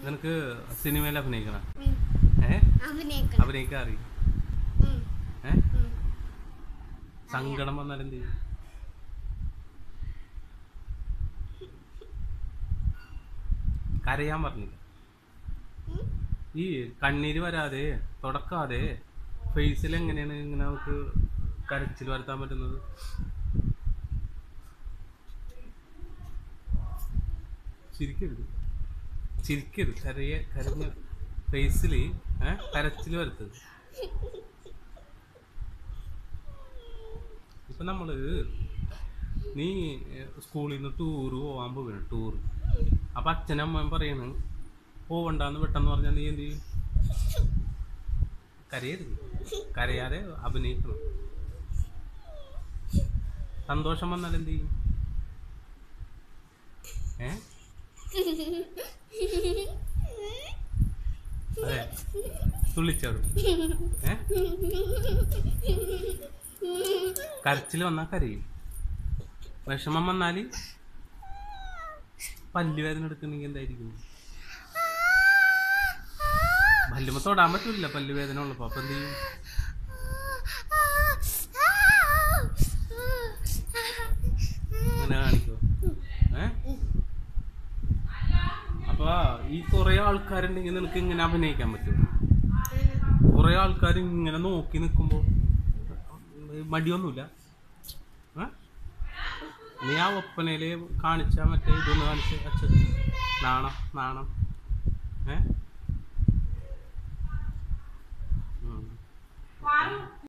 നിനക്ക് സിനിമയിൽ അഭിനയിക്കണം ഉം. ഏ അഭിനയിക്കണം അഭിനയിക്കാൻ അറിയും ഉം. ഏ ഉം. സങ്കടം വന്നാൽ എന്ത് ചെയ്യും കരയാൻ പറഞ്ഞില്ല ഉം. ഈ കണ്ണീര് വരാതെ തുടക്കാതെ ഫേസിൽ എങ്ങനെയാണ് ഇങ്ങനെ നമുക്ക് കരച്ചിൽ വരുത്താൻ പറ്റുന്നത് ചിരിക്കരുത് ചിരിക്കരുത് കരയ കരഞ്ഞ ഫേസിൽ കരച്ചിൽ വരുത്തത് ഇപ്പൊ നമ്മള് നീ സ്കൂളിൽ നിന്ന് ടൂറ് പോവാൻ പോവുകയാണ് ടൂർ അപ്പൊ അച്ഛനും അമ്മയും പറയണ് പോവണ്ടെന്ന് പെട്ടെന്ന് പറഞ്ഞാൽ നീ എന്ത് ചെയ്യും കരയരുത് കരയാതെ അഭിനയിക്കണം സന്തോഷം വന്നാൽ എന്ത് ചെയ്യും ഏ അതെ തുള്ളിച്ചാടും ഏ കരച്ചിൽ വന്നാൽ കരയും വിഷമം വന്നാൽ പല്ല് വേദന എടുക്കണമെങ്കിൽ എന്തായിരിക്കും പല്ലുമ്മ തൊടാൻ പറ്റൂല പല്ല് വേദന ഉള്ളപ്പോ അപ്പൊ എന്ത് ചെയ്യും അങ്ങനെ കാണിക്കോ ഏ അപ്പൊ ഈ കുറെ ആൾക്കാരുണ്ടെങ്കിൽ നിനക്ക് ഇങ്ങനെ അഭിനയിക്കാൻ പറ്റും കുറെ ആൾക്കാർ ഇങ്ങനെ നോക്കി നിൽക്കുമ്പോ മടിയൊന്നുമില്ല ഏ? നീ ആ ഒപ്പനയില് കാണിച്ച മറ്റേ ഇതൊന്ന് കാണിച്ച അച്ഛൻ നാണം നാണം ഏ ഉം.